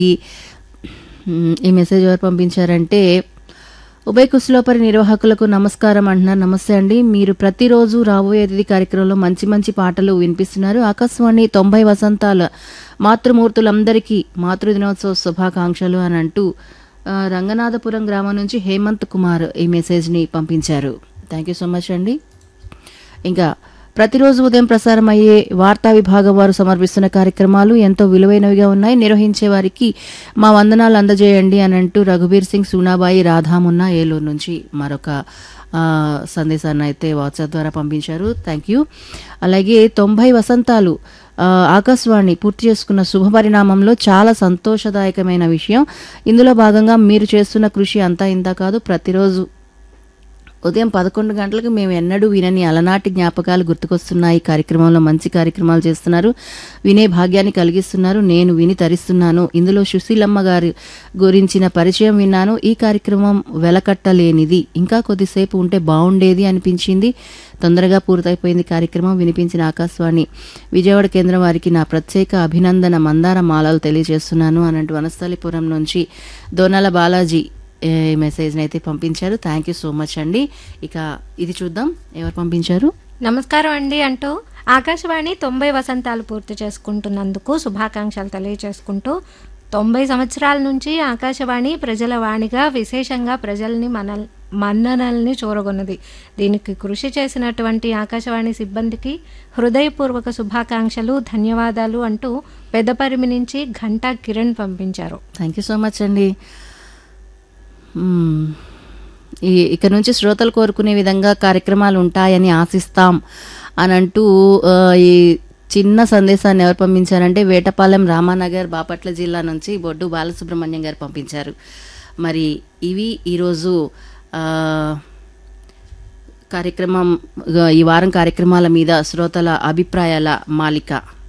ఈ మ్, ఈ మెసేజ్ ఎవరు పంపించారంటే ఉభయ కుశలోపరి నిర్వాహకులకు నమస్కారం అంటున్నారు నమస్తే అండి మీరు ప్రతిరోజు రాబోయే అతిథి కార్యక్రమంలో మంచి మంచి పాటలు వినిపిస్తున్నారు ఆకాశవాణి తొంభై వసంతాల మాతృమూర్తులందరికీ మాతృ దినోత్సవ శుభాకాంక్షలు అని అంటూ ఆ, రంగనాథపురం గ్రామం నుంచి హేమంత్ కుమార్ ఈ మెసేజ్ని పంపించారు థ్యాంక్ యూ సో మచ్ అండి ఇంకా ప్రతిరోజు ఉదయం ప్రసారం అయ్యే వార్తా విభాగం వారు సమర్పిస్తున్న కార్యక్రమాలు ఎంతో విలువైనవిగా ఉన్నాయి నిర్వహించే వారికి మా వందనాలు అందజేయండి అని అంటూ రఘుబీర్ సింగ్ సూనాబాయి రాధామున్నా ఏలూరు నుంచి మరొక ఆ, సందేశాన్ని అయితే వాట్సాప్ ద్వారా పంపించారు థ్యాంక్ యూ అలాగే తొంభై వసంతాలు ఆ, ఆకాశవాణి పూర్తి చేసుకున్న శుభ పరిణామంలో చాలా సంతోషదాయకమైన విషయం ఇందులో భాగంగా మీరు చేస్తున్న కృషి అంతా ఇంత కాదు ప్రతిరోజు ఉదయం పదకొండు గంటలకు మేము ఎన్నడూ వినని అలనాటి జ్ఞాపకాలు గుర్తుకొస్తున్నాయి ఈ కార్యక్రమంలో మంచి కార్యక్రమాలు చేస్తున్నారు వినే భాగ్యాన్ని కలిగిస్తున్నారు నేను విని తరిస్తున్నాను ఇందులో సుశీలమ్మ గారి గురించిన పరిచయం విన్నాను ఈ కార్యక్రమం వెలకట్టలేనిది ఇంకా కొద్దిసేపు ఉంటే బాగుండేది అనిపించింది తొందరగా పూర్తయిపోయింది కార్యక్రమం వినిపించిన ఆకాశవాణి విజయవాడ కేంద్రం వారికి నా ప్రత్యేక అభినందన మందార మాలలు తెలియజేస్తున్నాను అన్నట్టు వనస్థలిపురం నుంచి దోనాల బాలాజీ ఏ మెసేజ్ని అయితే పంపించారు థ్యాంక్ యూ సో మచ్ అండి ఇక ఇది చూద్దాం ఎవరు పంపించారు నమస్కారం అండి అంటూ ఆకాశవాణి తొంభై వసంతాలు పూర్తి చేసుకుంటున్నందుకు శుభాకాంక్షలు తెలియజేసుకుంటూ తొంభై సంవత్సరాల నుంచి ఆకాశవాణి ప్రజల వాణిగా విశేషంగా ప్రజల్ని మన మన్ననల్ని చూరగొన్నది దీనికి కృషి చేసినటువంటి ఆకాశవాణి సిబ్బందికి హృదయపూర్వక శుభాకాంక్షలు ధన్యవాదాలు అంటూ పెద్దపరిమి నుంచి ఘంటా కిరణ్ పంపించారు థ్యాంక్ యూ సో మచ్ అండి మ్మ్. ఈ ఇక నుంచి శ్రోతలు కోరుకునే విధంగా కార్యక్రమాలు ఉంటాయని ఆశిస్తాం అని అంటూ ఆ, ఈ చిన్న సందేశాన్ని ఎవరు పంపించారంటే వేటపాలెం రామానగర్ బాపట్ల జిల్లా నుంచి బొడ్డు బాలసుబ్రహ్మణ్యం గారు పంపించారు మరి ఇవి ఈరోజు ఆ, కార్యక్రమం ఈ వారం కార్యక్రమాల మీద శ్రోతల అభిప్రాయాల మాలిక